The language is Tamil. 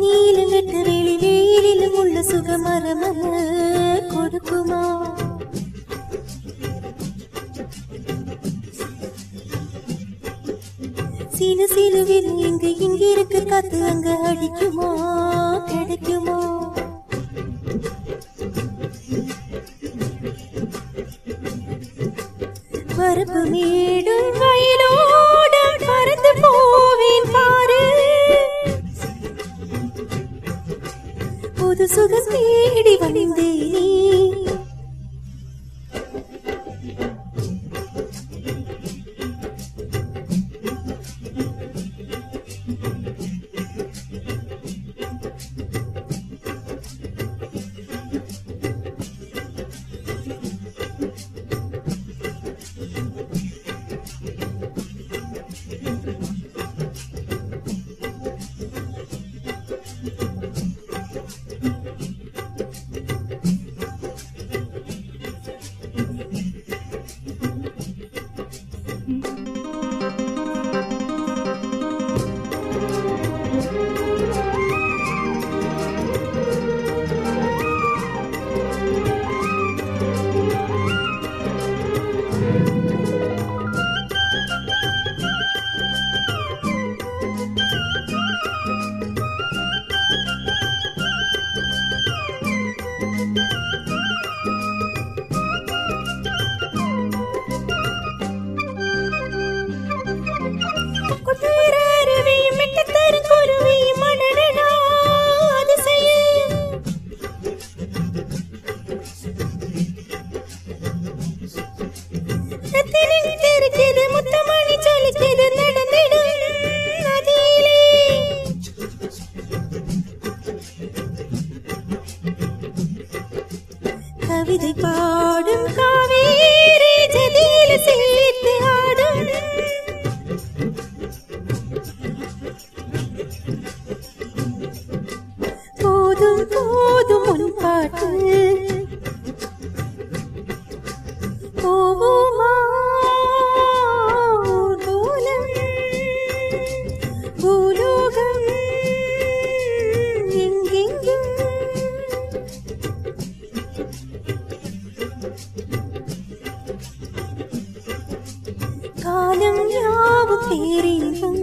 நீலங்கட்ட வெளி வேலிலும் உள்ள சுகமரமல கொடுக்குமா சிலு சிலுவில் இங்கு இங்கிருக்கு காத்து அங்க அடிக்குமா கிடைக்குமா வரப்பு மேடும் வயலோடும் பறந்து போவேன் பாரு புது சுகம் தேடி வந்தேனே குதிரருவி மிட்டத்தரு குருவி மணடனா அதிசயம் ரத்தினம் தெரிக்குது முத்தமணி ஜொலிக்குது நடந்திடும் நதியிலே கவிதை பாடும் காவேரி ஜதியில சேர்த்து ஆடும் போதும் போதும் உன் பாட்டு போவோமா ஊர்வலம், பூலோகம் எங்கெங்கும் காலம் யாவும் பேரின்பம்